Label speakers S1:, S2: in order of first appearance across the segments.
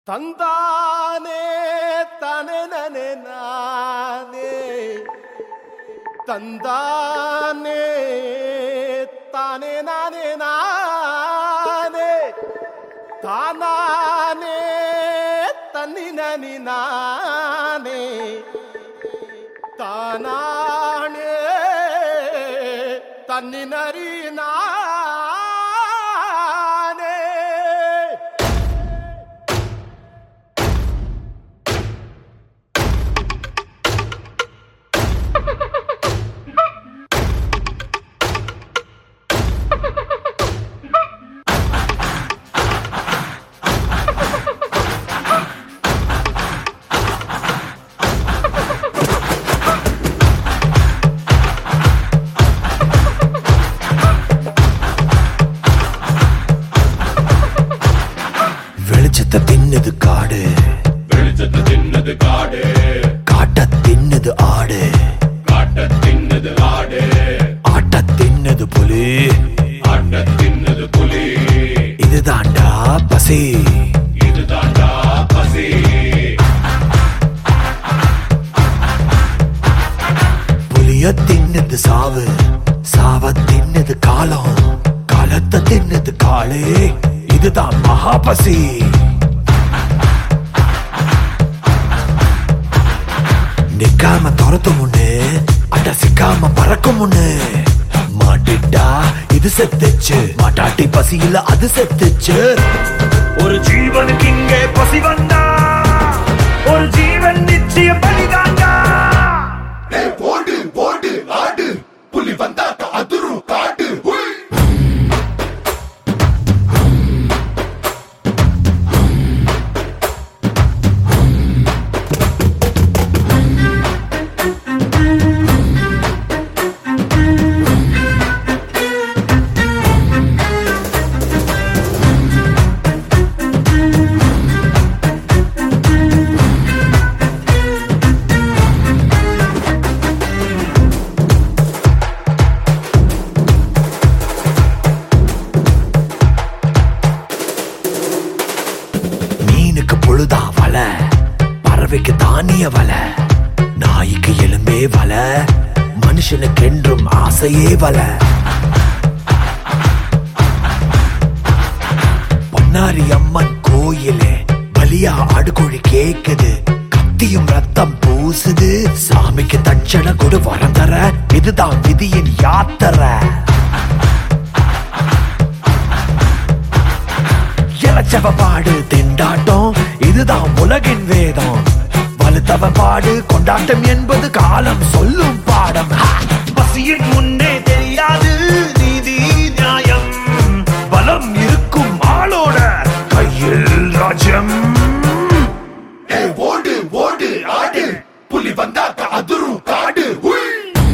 S1: ತಂದಾನೆ ತಾನೆ ನನೆ ನಾನೇ ತಂದಾನೆ ತಾನೆ ನಾನೇ ನಾನೇ ತಾನಾನೆ ತನ್ನಿ ನನಿ ನಾನೇ ತಾನಾಣೆ ತನ್ನಿನರಿ ನಾನೇ
S2: வெளிச்சத்தை தின்னது காடு
S3: வெளிச்சத்தை தின்னது காடு
S2: காட்ட தின்னது ஆடு
S3: காட்ட தின்னது ஆடு
S2: ஆட்ட தின்னது புலி
S3: ஆட்ட தின்னது புலி
S2: இதுதாண்டா பசி
S3: இதுதாண்டா பசி
S2: புலிய தின்னது சாவு சாவ தின்னது காலம் காலத்தை தின்னது காளே இதுதான் மகா பசி நிக்காம துரத்தும் முன்னு அட சிக்காம பறக்கும் முன்னு மாட்டிட்டா இது செத்துச்சு மாட்டாட்டி பசியில அது செத்துச்சு ஒரு ஜீவனுக்கு இங்கே பசி வந்தா ஒரு ஜீவன் நிச்சய பலிதாண்டா
S3: ஏய், போடு போடு ஆடு புலி வந்தாக்க அதிரும் காடு ஹுய்.
S2: மீனுக்கு பொழுதா வல பறவைக்கு தானிய வல நாய்க்கு எலும்பே வல மனுஷனுக்கு என்றும் ஆசையே வல பொன்னாரி அம்மன் கோயிலே பலியா அடுக்குழி கேக்குது கத்தியும் ரத்தம் பூசுது சாமிக்கு தட்சணை கொடு வரம் தர இதுதான் விதியின் யாத்திரை இளச்சவ பாடு திண்டாட்டம் இதுதான் உலகின் வேதம் வலுத்தவ பாடு கொண்டாட்டம் என்பது காலம் சொல்லும் பாடம் ஹா! பசியின் முன்னே தெரியாது நீதி நியாயம் பலம் இருக்கும் ஆளோட கையில் ராஜ்யம்
S3: ஏய், ஓடு ஓடு ஆடு புலி வந்தாக்க அதிரும் காடு ஹுய்.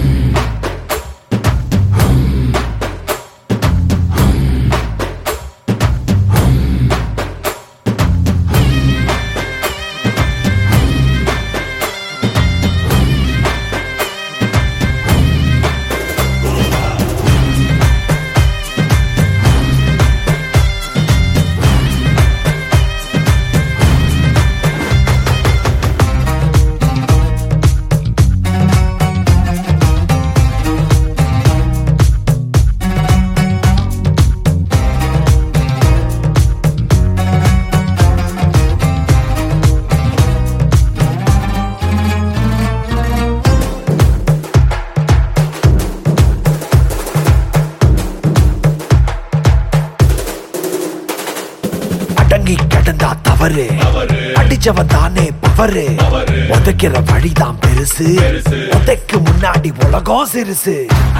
S2: அடங்கி கிடந்தா தவறு அடிச்சவன் தானே பவரு உதைக்கிற வழிதான் பெருசு
S3: பெருசு.
S2: உதைக்கு முன்னாடி உலகம் சிறுசு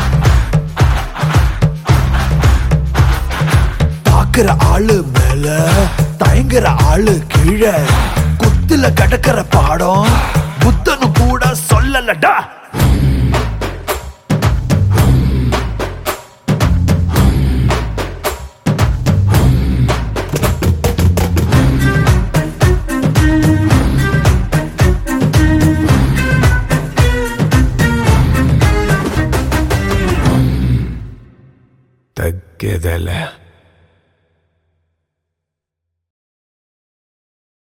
S2: பாக்குற ஆளு மேல தயங்குற ஆளு கீழே குத்துல கிடக்கிற பாடம் புத்தனு கூட சொல்லலடா தக்கதல